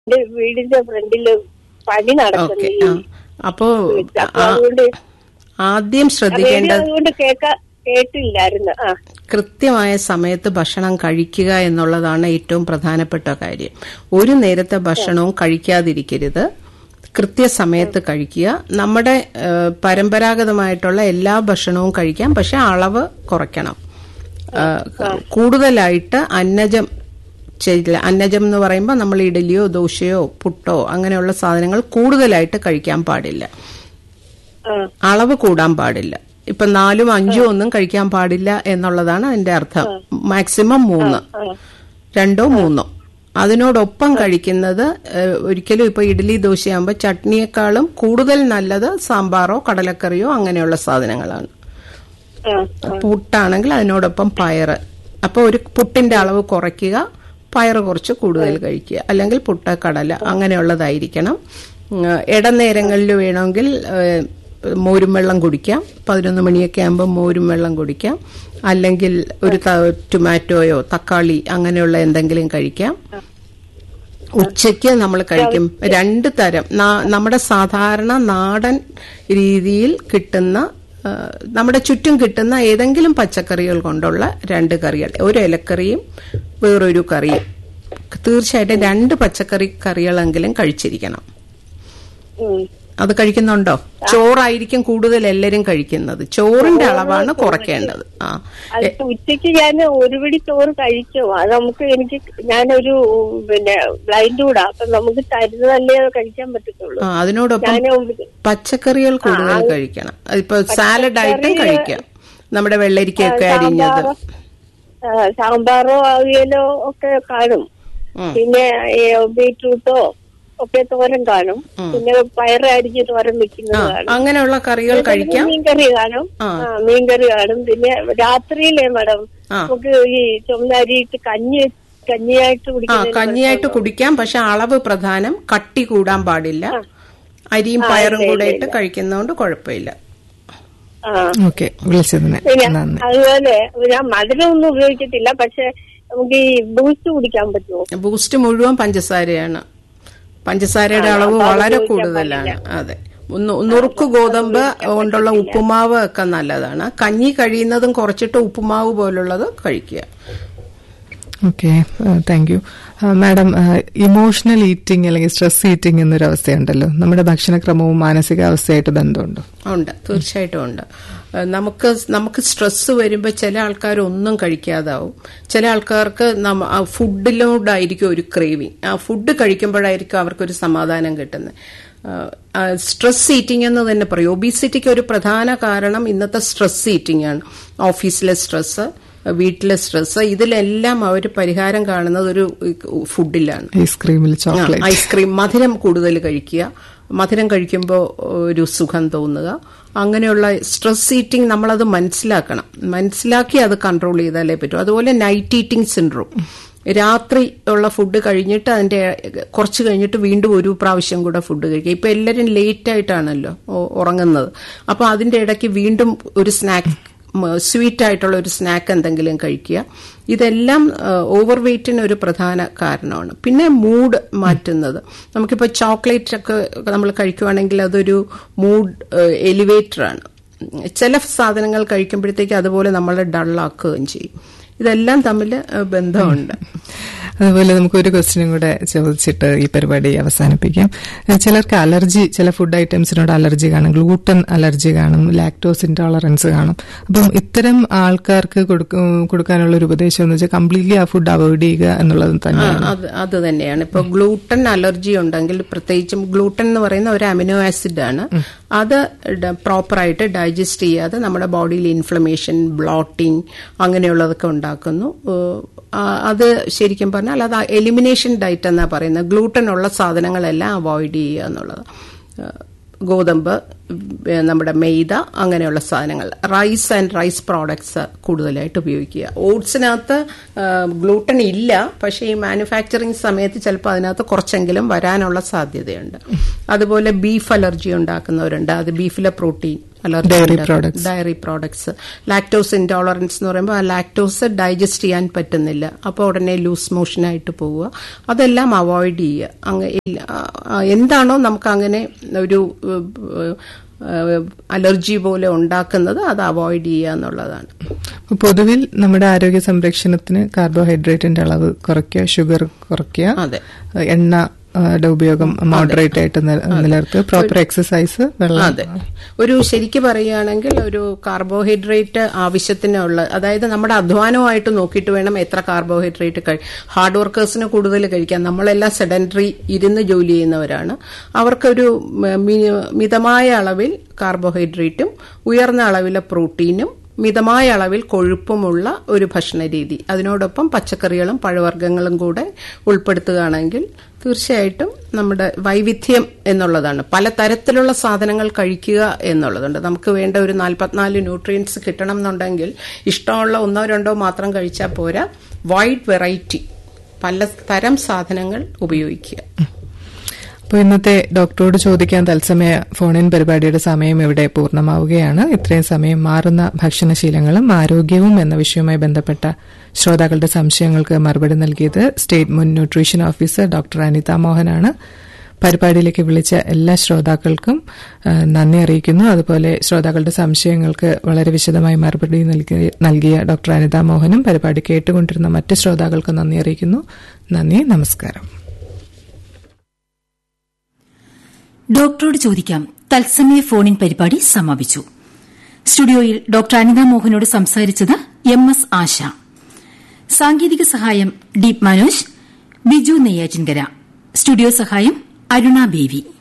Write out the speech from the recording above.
എന്റെ വീടിന്റെ ഫ്രണ്ടില് പണി ഓക്കെ നടക്കുന്നു അപ്പോ അപ്പൊ ആ- അതുകൊണ്ട് ആദ്യം റേഡിയോ ശ്രദ്ധിക്കേണ്ടത് അതുകൊണ്ട് കേൾക്കാ കേട്ടില്ലായിരുന്നു ആ കൃത്യമായ സമയത്ത് ഭക്ഷണം കഴിക്കുക എന്നുള്ളതാണ് ഏറ്റവും പ്രധാനപ്പെട്ട കാര്യം ഒരു നേരത്തെ ഭക്ഷണവും കഴിക്കാതിരിക്കരുത് കൃത്യസമയത്ത് കഴിക്കുക നമ്മുടെ ഏഹ്, പരമ്പരാഗതമായിട്ടുള്ള എല്ലാ ഭക്ഷണവും കഴിക്കാം പക്ഷെ അളവ് കുറയ്ക്കണം ഏഹ്, കൂടുതലായിട്ട് അന്നജം ചെയ്യില്ല അന്നജം എന്ന് പറയുമ്പോൾ നമ്മൾ ഇഡലിയോ ദോശയോ പുട്ടോ അങ്ങനെയുള്ള സാധനങ്ങൾ കൂടുതലായിട്ട് കഴിക്കാൻ പാടില്ല ആ അളവ് കൂടാൻ പാടില്ല ഇപ്പൊ നാലും അഞ്ചും ഒന്നും കഴിക്കാൻ പാടില്ല എന്നുള്ളതാണ് അതിന്റെ അർത്ഥം മാക്സിമം മൂന്ന് രണ്ടോ മൂന്നോ അതിനോടൊപ്പം കഴിക്കുന്നത് ഏഹ്, ഒരിക്കലും ഇപ്പൊ ഇഡ്ഡലി ദോശയാകുമ്പോൾ ചട്നിയേക്കാളും കൂടുതൽ നല്ലത് സാമ്പാറോ കടലക്കറിയോ അങ്ങനെയുള്ള സാധനങ്ങളാണ് ആ പുട്ടാണെങ്കിൽ അതിനോടൊപ്പം പയറ് അപ്പോൾ ഒരു പുട്ടിന്റെ അളവ് കുറയ്ക്കുക പയറ് കുറച്ച് കൂടുതൽ കഴിക്കുക അല്ലെങ്കിൽ പുട്ട് കടല അങ്ങനെയുള്ളതായിരിക്കണം ഉം, ഇടനേരങ്ങളിൽ വേണമെങ്കിൽ ഏഹ്, മോരും വെള്ളം കുടിക്കാം പതിനൊന്ന് മണിയൊക്കെ ആകുമ്പോൾ മോരും വെള്ളം കുടിക്കാം അല്ലെങ്കിൽ ഒരു ത- ടൊമാറ്റോയോ തക്കാളി അങ്ങനെയുള്ള എന്തെങ്കിലും കഴിക്കാം ഉച്ചയ്ക്ക് നമ്മൾ കഴിക്കും രണ്ട് തരം നാ- നമ്മുടെ സാധാരണ നാടൻ രീതിയിൽ കിട്ടുന്ന ആ, നമ്മുടെ ചുറ്റും കിട്ടുന്ന ഏതെങ്കിലും പച്ചക്കറികൾ കൊണ്ടുള്ള രണ്ട് കറികൾ ഒരു ഇലക്കറിയും വേറൊരു കറിയും തീർച്ചയായിട്ടും രണ്ട് പച്ചക്കറി കറികളെങ്കിലും കഴിച്ചിരിക്കണം ഉം. അത് കഴിക്കുന്നുണ്ടോ ചോറായിരിക്കും കൂടുതൽ എല്ലാരും കഴിക്കുന്നത് ചോറിന്റെ അളവാണ് കുറയ്ക്കേണ്ടത് ആ അതിപ്പോ ഉച്ചക്ക് ഞാൻ ഒരു പിടി ചോറ് കഴിക്കും അത് നമുക്ക് എനിക്ക് ഞാനൊരു പിന്നെ ബ്ലൈൻഡ് കൂടാ അപ്പൊ നമുക്ക് തരുന്നതല്ലേ കഴിക്കാൻ പറ്റത്തുള്ളൂ ആ, അതിനോടൊപ്പം ഞാൻ പച്ചക്കറികൾ കൂടുതൽ കഴിക്കണം ഇപ്പൊ സാലഡ് ആയിട്ടും കഴിക്കാം നമ്മുടെ വെള്ളരിക്കയൊക്കെ അരിഞ്ഞത് സാമ്പാറോ അവിയലോ ഒക്കെ കാണും ഉം. പിന്നെ ഈ ബീറ്റ്റൂട്ടോ ഒക്കെ തോരൻ കാണും പിന്നെ പയറ് അരിഞ്ഞ് തോരൻ വെക്കുന്നത് ആ കാണും അങ്ങനെയുള്ള കറികൾ കഴിക്കാം മീൻകറി കാണും ആ. ആ, മീൻകറി കാണും പിന്നെ രാത്രിയിലേ മാഡം ആ. നമുക്ക് ഈ ചുമന്ന അരിയിട്ട് കഞ്ഞി കഞ്ഞിയായിട്ട് ആ കുടിക്കുന്നത് കഞ്ഞിയായിട്ട് കുടിക്കാം പക്ഷെ അളവ് പ്രധാനം കട്ടി കൂടാൻ പാടില്ല അരിയും പയറും കൂടെ ഇട്ട് കഴിക്കുന്നതുകൊണ്ട് കുഴപ്പമില്ല ആ ഓക്കെ വിളിച്ചതിന് പിന്നെ നന്ദി അതുപോലെ ഞാൻ മധുരം ഒന്നും ഉപയോഗിക്കത്തില്ല പക്ഷെ നമുക്ക് ഈ ബൂസ്റ്റ് കുടിക്കാൻ പറ്റുമോ ബൂസ്റ്റ് മുഴുവൻ പഞ്ചസാരയാണ് പഞ്ചസാരയുടെ അളവ് വളരെ കൂടുതലാണ് അതെ ഒന്ന് നുറുക്ക് ഗോതമ്പ് കൊണ്ടുള്ള ഉപ്പുമാവ് ഒക്കെ നല്ലതാണ് കഞ്ഞി കഴിയുന്നതും കുറച്ചിട്ട് ഉപ്പുമാവ് പോലുള്ളത് കഴിക്കുക okay thank you madam emotional eating അല്ലെങ്കിൽ സ്ട്രെസ് ഈറ്റിംഗ് എന്നൊരു അവസ്ഥയുണ്ടല്ലോ നമ്മുടെ ഭക്ഷണക്രമവും മാനസികാവസ്ഥയായിട്ട് ബന്ധമുണ്ടോ ഉണ്ട് തീർച്ചയായിട്ടും ഉണ്ട് ഏഹ് നമുക്ക് നമുക്ക് സ്ട്രെസ് വരുമ്പോൾ ചില ആൾക്കാർ ഒന്നും കഴിക്കാതാവും ചില ആൾക്കാർക്ക് നമ്മ- ആ ഫുഡിലോടായിരിക്കും ഒരു ക്രേവിങ് ആ ഫുഡ് കഴിക്കുമ്പോഴായിരിക്കും അവർക്കൊരു സമാധാനം കിട്ടുന്നത് സ്ട്രെസ് ഈറ്റിംഗ് എന്ന് തന്നെ പറയും ഒബീസിറ്റിക്ക് ഒരു പ്രധാന കാരണം ഇന്നത്തെ സ്ട്രെസ് ഈറ്റിംഗ് ആണ് ഓഫീസിലെ സ്ട്രെസ് വീട്ടിലെ സ്ട്രെസ് ഇതിലെല്ലാം അവർ പരിഹാരം കാണുന്നത് ഒരു ഫുഡിലാണ് ഐസ്ക്രീമിൽ ചോക്ലേറ്റ് ഐസ്ക്രീം മധുരം കൂടുതൽ കഴിക്കുക മധുരം കഴിക്കുമ്പോൾ ഒരു സുഖം തോന്നുക അങ്ങനെയുള്ള സ്ട്രെസ് ഈറ്റിംഗ് നമ്മളത് മനസ്സിലാക്കണം മനസ്സിലാക്കി അത് കൺട്രോൾ ചെയ്താലേ പറ്റൂ അതുപോലെ നൈറ്റ് ഈറ്റിംഗ് സിൻഡ്രോം രാത്രി ഉള്ള ഫുഡ് കഴിഞ്ഞിട്ട് അതിന്റെ കുറച്ച് കഴിഞ്ഞിട്ട് വീണ്ടും ഒരു പ്രാവശ്യം കൂടെ ഫുഡ് കഴിക്കുക ഇപ്പൊ എല്ലാവരും ലേറ്റ് ആയിട്ടാണല്ലോ ഉ- ഉറങ്ങുന്നത് അപ്പൊ അതിന്റെ ഇടയ്ക്ക് വീണ്ടും ഒരു സ്നാക്ക് സ്വീറ്റ് ആയിട്ടുള്ള ഒരു സ്നാക്ക് എന്തെങ്കിലും കഴിക്കുക ഇതെല്ലാം ഓവർ വെയ്റ്റിന് ഒരു പ്രധാന കാരണമാണ് പിന്നെ മൂഡ് മാറ്റുന്നത് നമുക്കിപ്പോൾ ചോക്ലേറ്റ് ഒക്കെ നമ്മൾ കഴിക്കുവാണെങ്കിൽ അതൊരു മൂഡ് എലിവേറ്റർ ആണ് ചില സാധനങ്ങൾ കഴിക്കുമ്പോഴത്തേക്ക് അതുപോലെ നമ്മളെ ഡള്ളാക്കുകയും ചെയ്യും ഇതെല്ലാം തമ്മിൽ ഏഹ്, ബന്ധമുണ്ട് അതുപോലെ നമുക്ക് ഒരു ക്വസ്റ്റ്യനും കൂടെ ചോദിച്ചിട്ട് ഈ പരിപാടി അവസാനിപ്പിക്കാം ഏഹ് ചിലർക്ക് അലർജി ചില ഫുഡ് ഐറ്റംസിനോട് അലർജി കാണും ഗ്ലൂട്ടൻ അലർജി കാണും ലാക്ടോസ് ഇൻടോളറൻസ് കാണും അപ്പം ഇത്തരം ആൾക്കാർക്ക് കൊടുക്ക- കൊടുക്കാനുള്ള ഒരു ഉപദേശം എന്ന് വെച്ചാൽ കംപ്ലീറ്റ്ലി ആ ഫുഡ് അവോയ്ഡ് ചെയ്യുക എന്നുള്ളത് ആ, തന്നെയാണ് അത് അത് തന്നെയാണ് ഇപ്പൊ ഗ്ലൂട്ടൻ അലർജി ഉണ്ടെങ്കിൽ പ്രത്യേകിച്ചും ഗ്ലൂട്ടൻ എന്ന് പറയുന്ന ഒരു അമിനോ ആസിഡ് ആണ് അത് പ്രോപ്പറായിട്ട് ഡൈജസ്റ്റ് ചെയ്യാതെ നമ്മുടെ ബോഡിയിൽ ഇൻഫ്ലമേഷൻ ബ്ലോട്ടിംഗ് അങ്ങനെയുള്ളതൊക്കെ ഉണ്ടാക്കുന്നു ഏഹ്, ആ, അത് ശരിക്കും പറഞ്ഞാൽ അത് എലിമിനേഷൻ ഡയറ്റ് എന്നാ പറയുന്നത് ഗ്ലൂട്ടൻ ഉള്ള സാധനങ്ങളെല്ലാം അവോയ്ഡ് ചെയ്യുക എന്നുള്ളത് ഏഹ്, ഗോതമ്പ് ഏഹ്, നമ്മുടെ മെയ്ത അങ്ങനെയുള്ള സാധനങ്ങൾ റൈസ് ആൻഡ് റൈസ് പ്രോഡക്ട്സ് കൂടുതലായിട്ട് ഉപയോഗിക്കുക ഓട്സിനകത്ത് ഗ്ലൂട്ടൻ ഇല്ല പക്ഷേ ഈ മാനുഫാക്ചറിങ് സമയത്ത് ചിലപ്പോൾ അതിനകത്ത് കുറച്ചെങ്കിലും വരാനുള്ള സാധ്യതയുണ്ട് അതുപോലെ ബീഫ് അലർജി ഉണ്ടാക്കുന്നവരുണ്ട് അത് ബീഫിലെ protein Dairy products. Dairy products lactose intolerance എന്ന് പറയുമ്പോൾ ആ ലാക്ടോസ് ഡൈജസ്റ്റ് ചെയ്യാൻ പറ്റുന്നില്ല അപ്പോൾ ഉടനെ ലൂസ് മോഷനായിട്ട് പോവുക അതെല്ലാം അവോയ്ഡ് ചെയ്യുക അങ്ങ് ഇല്ല- ആ, എന്താണോ നമുക്ക് അങ്ങനെ ഒരു അലർജി പോലെ ഉണ്ടാക്കുന്നത് അത് അവോയ്ഡ് ചെയ്യുക എന്നുള്ളതാണ് അപ്പൊ പൊതുവിൽ നമ്മുടെ ആരോഗ്യ സംരക്ഷണത്തിന് കാർബോഹൈഡ്രേറ്റിന്റെ അളവ് കുറയ്ക്കുക ഷുഗർ കുറയ്ക്കുക അതെ എണ്ണ ആ, യുടെ ഉപയോഗം മോഡറേറ്റ് ആയിട്ട് നില- നിലനിർത്തുക പ്രോപ്പർ എക്സസൈസ് വെള്ളം അതെ ഒരു ശരിക്ക് പറയുകയാണെങ്കിൽ ഒരു കാർബോഹൈഡ്രേറ്റ് ആവശ്യത്തിനുള്ള അതായത് നമ്മുടെ അധ്വാനമായിട്ട് നോക്കിയിട്ട് വേണം എത്ര കാർബോഹൈഡ്രേറ്റ് കഴി ഹാർഡ് വർക്കേഴ്സിന് കൂടുതൽ കഴിക്കാൻ നമ്മളെല്ലാം സെഡൻറ്ററി ഇരുന്ന് ജോലി ചെയ്യുന്നവരാണ് അവർക്കൊരു മ- മി- മിതമായ അളവിൽ കാർബോഹൈഡ്രേറ്റും ഉയർന്ന അളവിലെ പ്രോട്ടീനും മിതമായ അളവിൽ കൊഴുപ്പുമുള്ള ഒരു ഭക്ഷണ രീതി അതിനോടൊപ്പം പച്ചക്കറികളും പഴവർഗ്ഗങ്ങളും കൂടെ ഉൾപ്പെടുത്തുകയാണെങ്കിൽ തീർച്ചയായിട്ടും നമ്മുടെ വൈവിധ്യം എന്നുള്ളതാണ് പല തരത്തിലുള്ള സാധനങ്ങൾ കഴിക്കുക എന്നുള്ളതുണ്ട് നമുക്ക് വേണ്ട ഒരു നാൽപ്പത്തിനാല് ന്യൂട്രിയൻസ് കിട്ടണം എന്നുണ്ടെങ്കിൽ ഇഷ്ടമുള്ള ഒന്നോ രണ്ടോ മാത്രം കഴിച്ചാൽ പോരാ വൈഡ് വെറൈറ്റി പല തരം സാധനങ്ങൾ ഉപയോഗിക്കുക അപ്പോൾ ഇന്നത്തെ ഡോക്ടറോട് ചോദിക്കാൻ തത്സമയ ഫോണിൻ പരിപാടിയുടെ സമയം ഇവിടെ പൂർണ്ണമാവുകയാണ് ഇത്രയും സമയം മാറുന്ന ഭക്ഷണശീലങ്ങളും ആരോഗ്യവും എന്ന വിഷയവുമായി ബന്ധപ്പെട്ട ശ്രോതാക്കളുടെ സംശയങ്ങൾക്ക് മറുപടി നൽകിയത് സ്റ്റേറ്റ് മുൻ ന്യൂട്രീഷൻ ഓഫീസർ ഡോക്ടർ അനിത മോഹനാണ് പരിപാടിയിലേക്ക് വിളിച്ച എല്ലാ ശ്രോതാക്കൾക്കും ആ, നന്ദി അറിയിക്കുന്നു അതുപോലെ ശ്രോതാക്കളുടെ സംശയങ്ങൾക്ക് വളരെ വിശദമായി മറുപടി നൽകി- നൽകിയ ഡോക്ടർ അനിത മോഹനും പരിപാടി കേട്ടുകൊണ്ടിരുന്ന മറ്റ് ശ്രോതാക്കൾക്ക് നന്ദി അറിയിക്കുന്നു നന്ദി നമസ്കാരം ഡോക്ടറോട് ചോദിക്കാം തത്സമയ ഫോണിൻ പരിപാടി സമാപിച്ചു സ്റ്റുഡിയോയിൽ ഡോക്ടർ അനിത മോഹനോട് സംസാരിച്ചത് എം എസ് ആശ സാങ്കേതിക സഹായം ഡീപ് മനോജ് ബിജു നെയ്യാറ്റിൻകര സ്റ്റുഡിയോ സഹായം അരുണ ബേവി